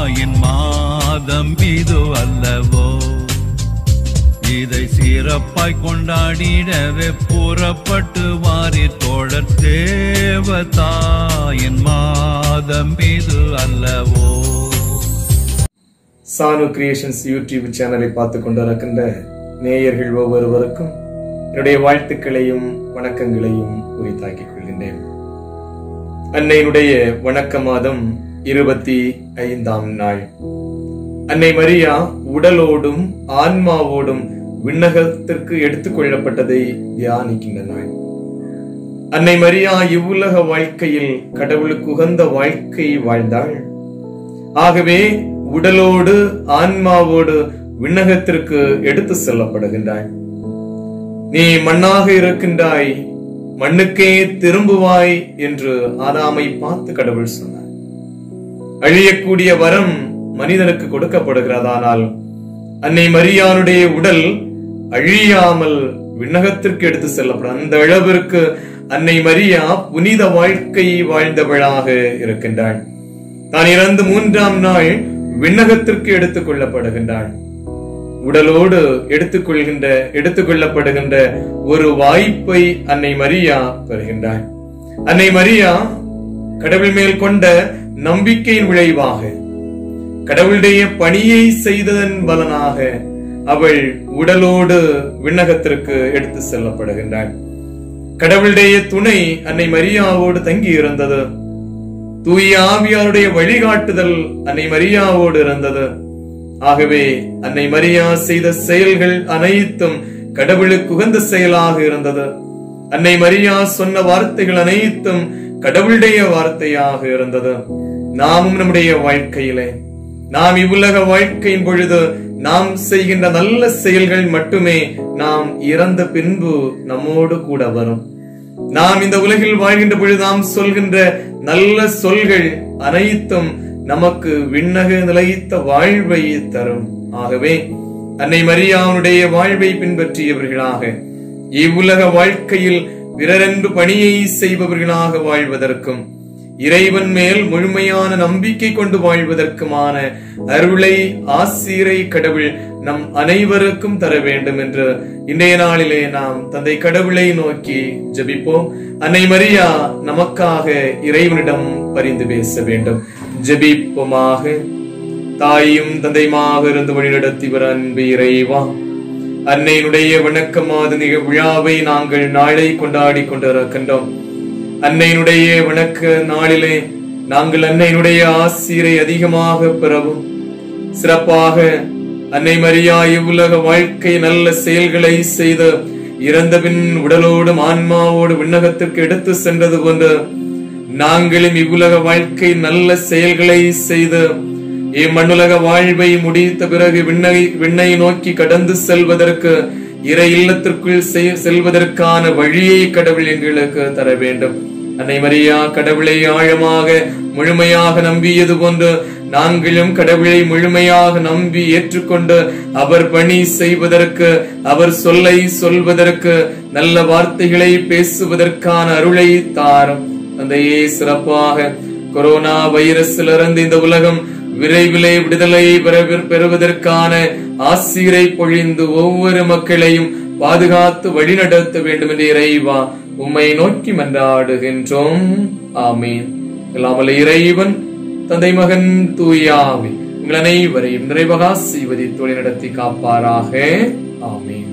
தாயின் மாதம் இது அல்லவோ இதை சிறப்பாய் கொண்டாடிடவே புறப்பட்டு வாரி தோழர் தேவ தாயின் மாதம் இது அல்லவோ சானு கிரியேஷன்ஸ் யூடியூப் சேனலை பார்த்து கொண்டிருக்கின்ற நேயர்கள் ஒவ்வொருவருக்கும் என்னுடைய வாழ்த்துக்களையும் வணக்கங்களையும் உரித்தாக்கிக் கொள்கின்றேன் அன்னையினுடைய வணக்க மாதம் இருபத்தி ஐந்தாம் நாள் அன்னை மரியா உடலோடும் ஆன்மாவோடும் விண்ணகத்திற்கு எடுத்துக் கொள்ளப்பட்டதை தியானிக்கின்ற நாள் அன்னை மரியா இவ்வுலக வாழ்க்கையில் கடவுளுக்கு உகந்த வாழ்க்கை வாழ்ந்தாள் ஆகவே உடலோடு ஆன்மாவோடு விண்ணகத்திற்கு எடுத்து செல்லப்படுகின்றாய் நீ மண்ணாக இருக்கின்றாய் மண்ணுக்கே திரும்புவாய் என்று ஆதாமை பார்த்து கடவுள் சொன்னார் அழியக்கூடிய வரம் மனிதனுக்கு கொடுக்கப்படுகிறதானால் அன்னை மரியானுடைய உடல் அழியாமல் விண்ணகத்திற்கு எடுத்து செல்லப்படும் அந்த அளவிற்கு அன்னை மரியா புனித வாழ்க்கை வாழ்ந்தவளாக இருக்கின்றாள் தான் இறந்து மூன்றாம் நாள் விண்ணகத்திற்கு எடுத்துக் கொள்ளப்படுகின்றாள் உடலோடு எடுத்துக்கொள்கின்ற எடுத்துக்கொள்ளப்படுகின்ற ஒரு வாய்ப்பை அன்னை மரியா பெறுகின்றாள் அன்னை மரியா கடவுள் மேல் கொண்ட நம்பிக்கையின் விளைவாக கடவுளுடைய பணியை செய்ததன் பலனாக அவள் உடலோடு விண்ணகத்திற்கு எடுத்து செல்லப்படுகின்றாள் கடவுளுடைய துணை அன்னை மரியாவோடு தங்கி இருந்தது தூய ஆவியாருடைய வழிகாட்டுதல் அன்னை மரியாவோடு இருந்தது ஆகவே அன்னை மரியா செய்த செயல்கள் அனைத்தும் கடவுளுக்கு உகந்த செயலாக இருந்தது அன்னை மரியா சொன்ன வார்த்தைகள் அனைத்தும் கடவுளுடைய வார்த்தையாக இருந்தது நாமும் நம்முடைய வாழ்க்கையிலே நாம் இவ்வுலக வாழ்க்கையின் பொழுது நாம் செய்கின்ற நல்ல செயல்கள் மட்டுமே நாம் இறந்த பின்பு நம்மோடு கூட வரும் நாம் இந்த உலகில் வாழ்கின்ற பொழுது நாம் சொல்கின்ற நல்ல சொல்கள் அனைத்தும் நமக்கு விண்ணக நிலைத்த வாழ்வை தரும் ஆகவே அன்னை மரியாவுடைய வாழ்வை பின்பற்றியவர்களாக இவ்வுலக வாழ்க்கையில் பிறரென்று பணியை செய்பவர்களாக வாழ்வதற்கும் இறைவன் மேல் முழுமையான நம்பிக்கை கொண்டு வாழ்வதற்குமான அருளை ஆசீரை கடவுள் நம் அனைவருக்கும் தர வேண்டும் என்று இன்றைய நாளிலே நாம் தந்தை கடவுளை நோக்கி ஜெபிப்போம் அன்னை மரியா நமக்காக இறைவனிடம் பரிந்து பேச வேண்டும் ஜெபிப்போமாக தாயும் தந்தையுமாக இருந்து வழிநடத்தி வர அன்பு இறைவா அன்னையினுடைய வணக்கமாத நிக விழாவை நாங்கள் நாளை கொண்டாடி கொண்டிருக்கின்றோம் அன்னையினுடைய வணக்க நாளிலே நாங்கள் அன்னையினுடைய ஆசிரை அதிகமாக பெறவும் சிறப்பாக அன்னை மரியா இவ்வுலக வாழ்க்கை நல்ல செயல்களை செய்து இறந்தபின் உடலோடும் ஆன்மாவோடு விண்ணகத்திற்கு எடுத்து சென்றது போன்று நாங்களும் இவ்வுலக வாழ்க்கை நல்ல செயல்களை செய்து இம்மண்ணுலக வாழ்வை முடித்த பிறகு விண்ணை விண்ணை நோக்கி கடந்து செல்வதற்கு இறை இல்லத்திற்குள் செய்- செல்வதற்கான வழியை கடவுள் எங்களுக்கு தர வேண்டும் அன்னை மரியா கடவுளை ஆழமாக முழுமையாக நம்பியது போன்று நாங்களும் கடவுளை முழுமையாக நம்பி ஏற்றுக்கொண்டு அவர் பணி செய்வதற்கு அவர் சொல்லை சொல்வதற்கு நல்ல வார்த்தைகளை பேசுவதற்கான அருளை தாரும் தந்தையே சிறப்பாக கொரோனா வைரஸிலிருந்து இந்த உலகம் விரைவிலே விடுதலை பெற- பெறுவதற்கான ஆசிரை பொழிந்து ஒவ்வொரு மக்களையும் பாதுகாத்து வழிநடத்த வேண்டும் என்று இறைவா உம்மை நோக்கி மன்றாடுகின்றோம் ஆமீன் இல்லாமல் இறைவன் தந்தை மகன் தூயாவி உங்கள் அனைவரையும் நிறைவகா செய்வதை தொழில் நடத்தி காப்பாராக ஆமீன்